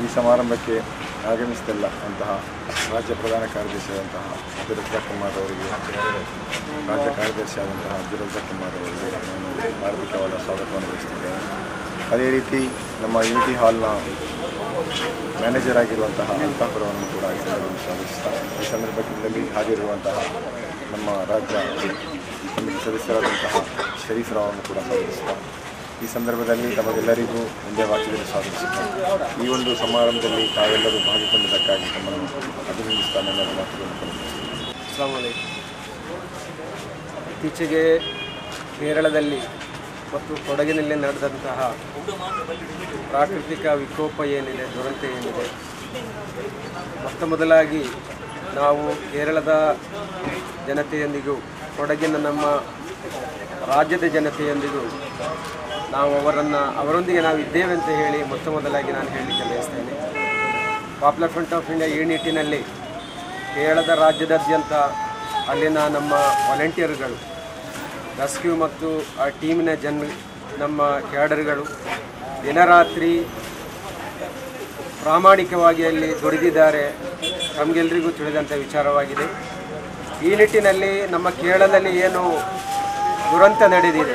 ಸಮಾರಂಭಕ್ಕೆ ಆಗಮಿಸಿದಲ್ಲ ಅಂತಹ ರಾಜ್ಯ ಪ್ರಧಾನ ಕಾರ್ಯದರ್ಶಿಯಾದಂತಹ ಅಬ್ದುಲ್ ರಜಾಕ್ ಕುಮಾರ್ ಅವರಿಗೆ ರಾಜ್ಯ ಕಾರ್ಯದರ್ಶಿಯಾದಂತಹ ಅಬ್ದುಲ್ ರಜಾಕ್ ಕುಮಾರ್ ಅವರಿಗೆ ನಾನು ಹಾರ್ದಿಕವಾದ ಸ್ವಾಗತವನ್ನು ಬಯಸುತ್ತಿದ್ದೇನೆ ಅದೇ ರೀತಿ ನಮ್ಮ ಯೂನಿಟಿ ಹಾಲ್ನ ಮ್ಯಾನೇಜರ್ ಆಗಿರುವಂತಹ ಅಂತಾಪುರವನ್ನು ಕೂಡ ಈ ಸಂದರ್ಭದಲ್ಲಿ ಸ್ವಾಗತಿಸ್ತಾ ಈ ಸಂದರ್ಭದಲ್ಲಿ ಹಾಜರಿರುವಂತಹ ನಮ್ಮ ರಾಜ್ಯ ಸಮಿತಿ ಸದಸ್ಯರಾದಂತಹ ಶರೀಫ್ ರಾವನ್ನು ಕೂಡ ಸ್ವಾಗತಿಸ್ತಾ ಈ ಸಂದರ್ಭದಲ್ಲಿ ತಮಗೆಲ್ಲರಿಗೂ ಒಂದೇ ವಾಕ್ಯದಲ್ಲಿ ಸ್ವಾಗತಿಸುತ್ತಾ ಈ ಒಂದು ಸಮಾರಂಭದಲ್ಲಿ ತಾವೆಲ್ಲರೂ ಭಾಗಿಗೊಂಡಿದ್ದಕ್ಕಾಗಿ ತಮ್ಮನ್ನು ಅಭಿನಂದಿಸ್ತಾ ನನ್ನ ಮಾತುಗಳನ್ನು ಕೊನೆಗೊಳಿಸುತ್ತೇನೆ. ಅಸ್ಲಾಂ ವಲೈಕುಂ. ಇತ್ತೀಚೆಗೆ ಕೇರಳದಲ್ಲಿ ಮತ್ತು ಕೊಡಗಿನಲ್ಲಿ ನಡೆದಂತಹ ಪ್ರಾಕೃತಿಕ ವಿಕೋಪ ಏನಿದೆ ದುರಂತ ಏನಿದೆ ಮೊತ್ತ ಮೊದಲಾಗಿ ನಾವು ಕೇರಳದ ಜನತೆಯೊಂದಿಗೂ ಕೊಡಗಿನ ನಮ್ಮ ರಾಜ್ಯದ ಜನತೆಯೊಂದಿಗೂ ನಾವು ಅವರನ್ನು ಅವರೊಂದಿಗೆ ನಾವು ಇದ್ದೇವೆ ಅಂತ ಹೇಳಿ ಮೊತ್ತ ಮೊದಲಾಗಿ ನಾನು ಹೇಳಲಿಕ್ಕೆ ಬಯಸ್ತೇನೆ ಪಾಪ್ಯುಲರ್ ಫ್ರಂಟ್ ಆಫ್ ಇಂಡಿಯಾ ಈ ನಿಟ್ಟಿನಲ್ಲಿ ಕೇರಳದ ರಾಜ್ಯದಾದ್ಯಂತ ಅಲ್ಲಿನ ನಮ್ಮ ವಾಲಂಟಿಯರ್ಗಳು ರೆಸ್ಕ್ಯೂ ಮತ್ತು ಆ ಟೀಮಿನ ಜನ ನಮ್ಮ ಕ್ಯಾಡರ್ಗಳು ದಿನರಾತ್ರಿ ಪ್ರಾಮಾಣಿಕವಾಗಿ ಅಲ್ಲಿ ದುಡಿದಿದ್ದಾರೆ ನಮಗೆಲ್ಲರಿಗೂ ತಿಳಿದಂಥ ವಿಚಾರವಾಗಿದೆ ಈ ನಿಟ್ಟಿನಲ್ಲಿ ನಮ್ಮ ಕೇರಳದಲ್ಲಿ ಏನು ದುರಂತ ನಡೆದಿದೆ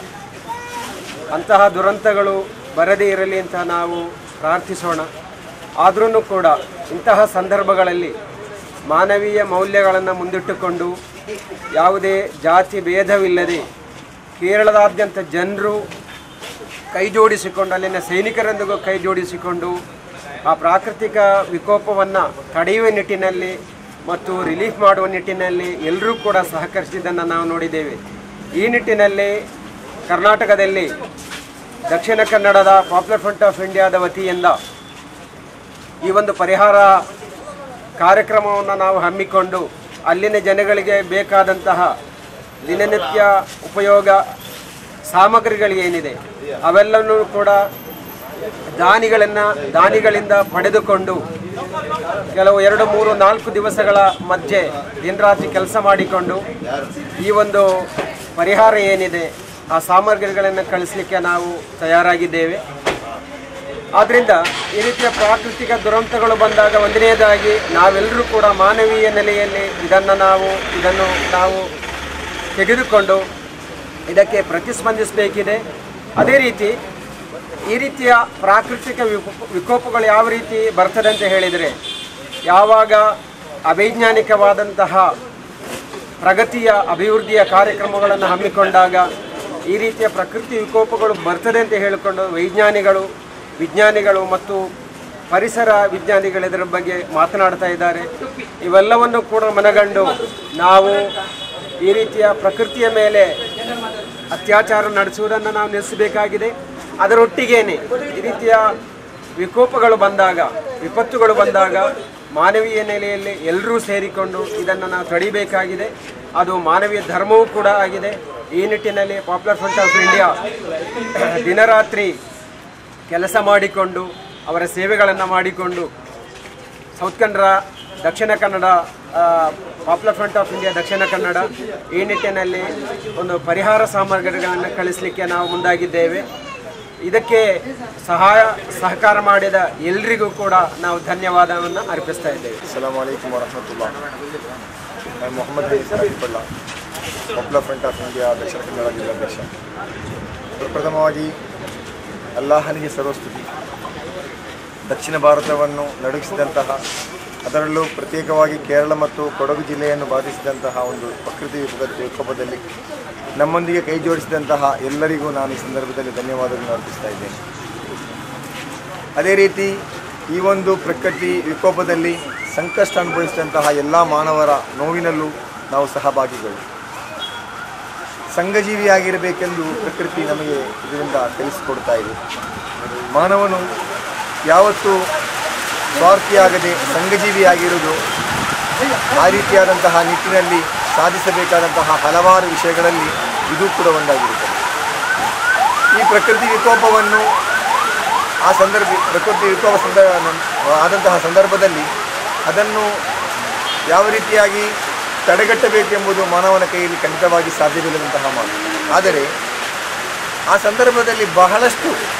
ಅಂತಹ ದುರಂತಗಳು ಬರದೇ ಇರಲಿ ಅಂತ ನಾವು ಪ್ರಾರ್ಥಿಸೋಣ ಆದ್ರೂ ಕೂಡ ಇಂತಹ ಸಂದರ್ಭಗಳಲ್ಲಿ ಮಾನವೀಯ ಮೌಲ್ಯಗಳನ್ನು ಮುಂದಿಟ್ಟುಕೊಂಡು ಯಾವುದೇ ಜಾತಿ ಭೇದವಿಲ್ಲದೆ ಕೇರಳದಾದ್ಯಂತ ಜನರು ಕೈ ಜೋಡಿಸಿಕೊಂಡು ಅಲ್ಲಿನ ಸೈನಿಕರೊಂದಿಗೂ ಕೈ ಜೋಡಿಸಿಕೊಂಡು ಆ ಪ್ರಾಕೃತಿಕ ವಿಕೋಪವನ್ನು ತಡೆಯುವ ನಿಟ್ಟಿನಲ್ಲಿ ಮತ್ತು ರಿಲೀಫ್ ಮಾಡುವ ನಿಟ್ಟಿನಲ್ಲಿ ಎಲ್ಲರೂ ಕೂಡ ಸಹಕರಿಸಿದ್ದನ್ನು ನಾವು ನೋಡಿದ್ದೇವೆ ಈ ನಿಟ್ಟಿನಲ್ಲಿ ಕರ್ನಾಟಕದಲ್ಲಿ ದಕ್ಷಿಣ ಕನ್ನಡದ ಪಾಪ್ಯುಲರ್ ಫ್ರಂಟ್ ಆಫ್ ಇಂಡಿಯಾದ ವತಿಯಿಂದ ಈ ಒಂದು ಪರಿಹಾರ ಕಾರ್ಯಕ್ರಮವನ್ನು ನಾವು ಹಮ್ಮಿಕೊಂಡು ಅಲ್ಲಿನ ಜನಗಳಿಗೆ ಬೇಕಾದಂತಹ ದಿನನಿತ್ಯ ಉಪಯೋಗ ಸಾಮಗ್ರಿಗಳೇನಿದೆ ಅವೆಲ್ಲವನ್ನೂ ಕೂಡ ದಾನಿಗಳನ್ನು ದಾನಿಗಳಿಂದ ಪಡೆದುಕೊಂಡು ಕೆಲವು ಎರಡು ಮೂರು ನಾಲ್ಕು ದಿವಸಗಳ ಮಧ್ಯೆ ದಿನರಾತ್ರಿ ಕೆಲಸ ಮಾಡಿಕೊಂಡು ಈ ಒಂದು ಪರಿಹಾರ ಏನಿದೆ ಆ ಸಾಮಗ್ರಿಗಳನ್ನು ಕಳಿಸಲಿಕ್ಕೆ ನಾವು ತಯಾರಾಗಿದ್ದೇವೆ ಆದ್ದರಿಂದ ಈ ರೀತಿಯ ಪ್ರಾಕೃತಿಕ ದುರಂತಗಳು ಬಂದಾಗ ಒಂದನೇದಾಗಿ ನಾವೆಲ್ಲರೂ ಕೂಡ ಮಾನವೀಯ ನೆಲೆಯಲ್ಲಿ ಇದನ್ನು ನಾವು ಇದನ್ನು ನಾವು ತೆಗೆದುಕೊಂಡು ಇದಕ್ಕೆ ಪ್ರತಿಸ್ಪಂದಿಸಬೇಕಿದೆ ಅದೇ ರೀತಿ ಈ ರೀತಿಯ ಪ್ರಾಕೃತಿಕ ವಿಕೋಪ ವಿಕೋಪಗಳು ಯಾವ ರೀತಿ ಬರ್ತದೆ ಅಂತ ಹೇಳಿದರೆ ಯಾವಾಗ ಅವೈಜ್ಞಾನಿಕವಾದಂತಹ ಪ್ರಗತಿಯ ಅಭಿವೃದ್ಧಿಯ ಕಾರ್ಯಕ್ರಮಗಳನ್ನು ಹಮ್ಮಿಕೊಂಡಾಗ ಈ ರೀತಿಯ ಪ್ರಕೃತಿ ವಿಕೋಪಗಳು ಬರ್ತದೆ ಅಂತ ಹೇಳಿಕೊಂಡು ವೈಜ್ಞಾನಿಗಳು ವಿಜ್ಞಾನಿಗಳು ಮತ್ತು ಪರಿಸರ ವಿಜ್ಞಾನಿಗಳು ಇದರ ಬಗ್ಗೆ ಮಾತನಾಡ್ತಾ ಇದ್ದಾರೆ ಇವೆಲ್ಲವನ್ನು ಕೂಡ ಮನಗಂಡು ನಾವು ಈ ರೀತಿಯ ಪ್ರಕೃತಿಯ ಮೇಲೆ ಅತ್ಯಾಚಾರ ನಡೆಸುವುದನ್ನು ನಾವು ನಿಲ್ಲಿಸಬೇಕಾಗಿದೆ ಅದರೊಟ್ಟಿಗೇನೆ ಈ ರೀತಿಯ ವಿಕೋಪಗಳು ಬಂದಾಗ ವಿಪತ್ತುಗಳು ಬಂದಾಗ ಮಾನವೀಯ ನೆಲೆಯಲ್ಲಿ ಎಲ್ಲರೂ ಸೇರಿಕೊಂಡು ಇದನ್ನು ನಾವು ತಡಿಬೇಕಾಗಿದೆ ಅದು ಮಾನವೀಯ ಧರ್ಮವೂ ಕೂಡ ಆಗಿದೆ ಈ ನಿಟ್ಟಿನಲ್ಲಿ ಪಾಪ್ಯುಲರ್ ಫ್ರಂಟ್ ಆಫ್ ಇಂಡಿಯಾ ದಿನರಾತ್ರಿ ಕೆಲಸ ಮಾಡಿಕೊಂಡು ಅವರ ಸೇವೆಗಳನ್ನು ಮಾಡಿಕೊಂಡು south Kannada Dakshina Kannada popular front of India Dakshina Kannada ಈ ನಿಟ್ಟಿನಲ್ಲಿ ಒಂದು ಪರಿಹಾರ ಸಾಮಗ್ರಿಗಳನ್ನು ಕಳಿಸಲಿಕ್ಕೆ ನಾವು ಮುಂದಾಗಿದ್ದೇವೆ ಇದಕ್ಕೆ ಸಹಾಯ ಸಹಕಾರ ಮಾಡಿದ ಎಲ್ರಿಗೂ ಕೂಡ ನಾವು ಧನ್ಯವಾದವನ್ನು ಅರ್ಪಿಸ್ತಾ ಇದ್ದೇವೆ ಅಸ್ಸಲಾಂ ವಲೈಕುಮ್ ವರಹಮತುಲ್ಲಾ ನಾನು Mohammed Hanif Ragipalla popular front of India Dakshina Kannada ಜಿಲ್ಲಾಧ್ಯಕ್ಷ ಪ್ರಪ್ರಥಮವಾಗಿ ಅಲ್ಲಾಹನಿಗೆ ಸರ್ವಸ್ತುತಿ ದಕ್ಷಿಣ ಭಾರತವನ್ನು ನಡುಗಿಸಿದಂತಹ ಅದರಲ್ಲೂ ಪ್ರತ್ಯೇಕವಾಗಿ ಕೇರಳ ಮತ್ತು ಕೊಡಗು ಜಿಲ್ಲೆಯನ್ನು ಬಾಧಿಸಿದಂತಹ ಒಂದು ಪ್ರಕೃತಿ ವಿಪತ್ತು ವಿಕೋಪದಲ್ಲಿ ನಮ್ಮೊಂದಿಗೆ ಕೈ ಜೋಡಿಸಿದಂತಹ ಎಲ್ಲರಿಗೂ ನಾನು ಈ ಸಂದರ್ಭದಲ್ಲಿ ಧನ್ಯವಾದಗಳನ್ನು ಅರ್ಪಿಸ್ತಾ ಇದ್ದೇನೆ ಅದೇ ರೀತಿ ಈ ಒಂದು ಪ್ರಕೃತಿ ವಿಕೋಪದಲ್ಲಿ ಸಂಕಷ್ಟ ಅನುಭವಿಸಿದಂತಹ ಎಲ್ಲ ಮಾನವರ ನೋವಿನಲ್ಲೂ ನಾವು ಸಹಭಾಗಿಗಳು ಸಂಘಜೀವಿಯಾಗಿರಬೇಕೆಂದು ಪ್ರಕೃತಿ ನಮಗೆ ಇದರಿಂದ ತಿಳಿಸಿಕೊಡ್ತಾ ಇದೆ ಮಾನವನು ಯಾವತ್ತೂ ಸ್ವಾರ್ಥಿಯಾಗದೆ ಸಂಘಜೀವಿಯಾಗಿರುವುದು ಆ ರೀತಿಯಾದಂತಹ ನಿಟ್ಟಿನಲ್ಲಿ ಸಾಧಿಸಬೇಕಾದಂತಹ ಹಲವಾರು ವಿಷಯಗಳಲ್ಲಿ ಇದು ಕೂಡ ಒಂದಾಗಿರುತ್ತದೆ ಈ ಪ್ರಕೃತಿ ವಿಕೋಪವನ್ನು ಆ ಸಂದರ್ಭ ಪ್ರಕೃತಿ ವಿಕೋಪ ಸಂದರ್ಭ ಆದಂತಹ ಸಂದರ್ಭದಲ್ಲಿ ಅದನ್ನು ಯಾವ ರೀತಿಯಾಗಿ ತಡೆಗಟ್ಟಬೇಕೆಂಬುದು ಮಾನವನ ಕೈಯಲ್ಲಿ ಖಂಡಿತವಾಗಿ ಸಾಧ್ಯವಿಲ್ಲದಂತಹ ಮಾತು ಆದರೆ ಆ ಸಂದರ್ಭದಲ್ಲಿ ಬಹಳಷ್ಟು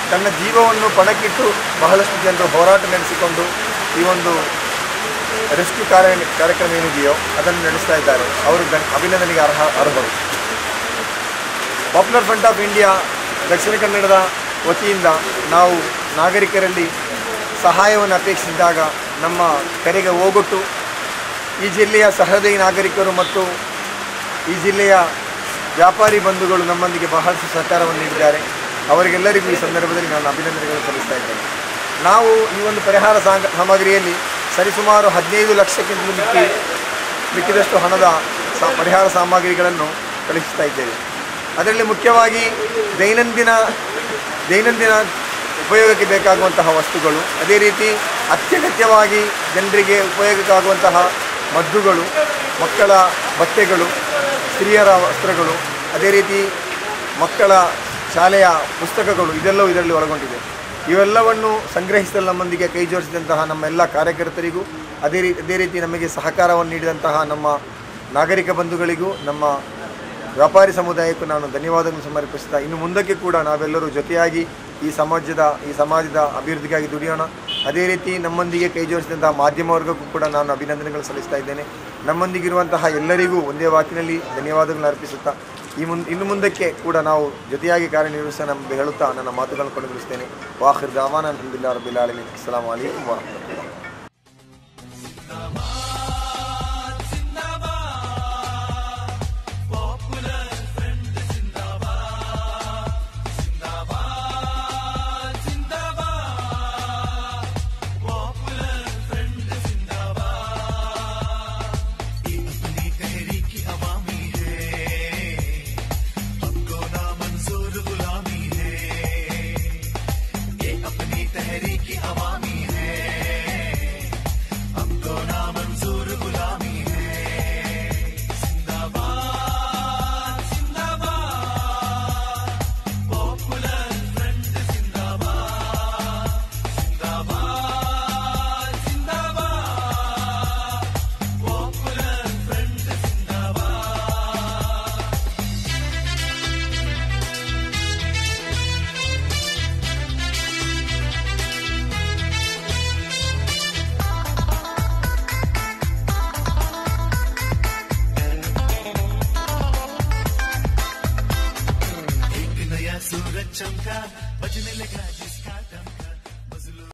ತನ್ನ ಜೀವವನ್ನು ಪಣಕ್ಕಿಟ್ಟು ಬಹಳಷ್ಟು ಜನರು ಹೋರಾಟ ನಡೆಸಿಕೊಂಡು ಈ ಒಂದು ರೆಸ್ಕ್ಯೂ ಕಾರ್ಯ ಕಾರ್ಯಕ್ರಮ ಏನಿದೆಯೋ ಅದನ್ನು ನಡೆಸ್ತಾ ಇದ್ದಾರೆ ಅವರು ಗಣ್ ಅಭಿನಂದನೆಗೆ ಅರ್ಹ ಅರ್ಹರು ಪಾಪ್ಯುಲರ್ ಫ್ರಂಟ್ ಆಫ್ ಇಂಡಿಯಾ ದಕ್ಷಿಣ ಕನ್ನಡದ ವತಿಯಿಂದ ನಾವು ನಾಗರಿಕರಲ್ಲಿ ಸಹಾಯವನ್ನು ಅಪೇಕ್ಷಿಸಿದಾಗ ನಮ್ಮ ಕರೆಗೆ ಹೋಗೊಟ್ಟು ಈ ಜಿಲ್ಲೆಯ ಸಹೃದಯ ನಾಗರಿಕರು ಮತ್ತು ಈ ಜಿಲ್ಲೆಯ ವ್ಯಾಪಾರಿ ಬಂಧುಗಳು ನಮ್ಮೊಂದಿಗೆ ಬಹಳಷ್ಟು ಸಹಕಾರವನ್ನು ನೀಡಿದ್ದಾರೆ ಅವರಿಗೆಲ್ಲರಿಗೂ ಈ ಸಂದರ್ಭದಲ್ಲಿ ನಾನು ಅಭಿನಂದನೆಗಳನ್ನು ಸಲ್ಲಿಸ್ತಾ ಇದ್ದೇನೆ ನಾವು ಈ ಒಂದು ಪರಿಹಾರ ಸಾಂಗ ಸಾಮಗ್ರಿಯಲ್ಲಿ ಸರಿಸುಮಾರು ಹದಿನೈದು ಲಕ್ಷಕ್ಕಿಂತಲೂ ಮಿಕ್ಕಿ ಮಿಕ್ಕಿದಷ್ಟು ಹಣದ ಸಾ ಪರಿಹಾರ ಸಾಮಗ್ರಿಗಳನ್ನು ಕಳುಹಿಸ್ತಾ ಇದ್ದೇವೆ ಅದರಲ್ಲಿ ಮುಖ್ಯವಾಗಿ ದೈನಂದಿನ ದೈನಂದಿನ ಉಪಯೋಗಕ್ಕೆ ಬೇಕಾಗುವಂತಹ ವಸ್ತುಗಳು ಅದೇ ರೀತಿ ಅತ್ಯಗತ್ಯವಾಗಿ ಜನರಿಗೆ ಉಪಯೋಗಕ್ಕಾಗುವಂತಹ ಮದ್ದುಗಳು ಮಕ್ಕಳ ಬಟ್ಟೆಗಳು ಸ್ತ್ರೀಯರ ವಸ್ತ್ರಗಳು ಅದೇ ರೀತಿ ಮಕ್ಕಳ ಶಾಲೆಯ ಪುಸ್ತಕಗಳು ಇದೆಲ್ಲವೂ ಇದರಲ್ಲಿ ಒಳಗೊಂಡಿದೆ ಇವೆಲ್ಲವನ್ನು ಸಂಗ್ರಹಿಸಲು ನಮ್ಮೊಂದಿಗೆ ಕೈ ಜೋಡಿಸಿದಂತಹ ನಮ್ಮ ಎಲ್ಲ ಕಾರ್ಯಕರ್ತರಿಗೂ ಅದೇ ರೀತಿ ಅದೇ ರೀತಿ ನಮಗೆ ಸಹಕಾರವನ್ನು ನೀಡಿದಂತಹ ನಮ್ಮ ನಾಗರಿಕ ಬಂಧುಗಳಿಗೂ ನಮ್ಮ ವ್ಯಾಪಾರಿ ಸಮುದಾಯಕ್ಕೂ ನಾನು ಧನ್ಯವಾದಗಳನ್ನು ಸಮರ್ಪಿಸ್ತಾ ಇನ್ನು ಮುಂದಕ್ಕೆ ಕೂಡ ನಾವೆಲ್ಲರೂ ಜೊತೆಯಾಗಿ ಈ ಸಮಾಜದ ಈ ಸಮಾಜದ ಅಭಿವೃದ್ಧಿಗಾಗಿ ದುಡಿಯೋಣ ಅದೇ ರೀತಿ ನಮ್ಮೊಂದಿಗೆ ಕೈ ಜೋಡಿಸಿದಂತಹ ಮಾಧ್ಯಮ ವರ್ಗಕ್ಕೂ ಕೂಡ ನಾನು ಅಭಿನಂದನೆಗಳು ಸಲ್ಲಿಸ್ತಾ ಇದ್ದೇನೆ ನಮ್ಮೊಂದಿಗಿರುವಂತಹ ಎಲ್ಲರಿಗೂ ಒಂದೇ ವಾಕಿನಲ್ಲಿ ಧನ್ಯವಾದಗಳನ್ನು ಅರ್ಪಿಸುತ್ತಾ ಈ ಮುನ್ ಇನ್ನು ಮುಂದಕ್ಕೆ ಕೂಡ ನಾವು ಜೊತೆಯಾಗಿ ಕಾರ್ಯನಿರ್ವಹಿಸೋಣ ಎಂದು ಹೇಳುತ್ತಾ ನನ್ನ ಮಾತುಗಳನ್ನು ಕೊನೆಗೊಳಿಸ್ತೇನೆ ವಾಹಿರ್ ದಾವಾನ ಅಲ್ಹಮ್ದುಲಿಲ್ಲಾಹಿ ರಬ್ಬಿಲ್ ಆಲಮೀನ್ ಅಸ್ಸಲಾಮು ಅಲೈಕುಂ ವರಹಮತುಲ್ಲಾಹಿ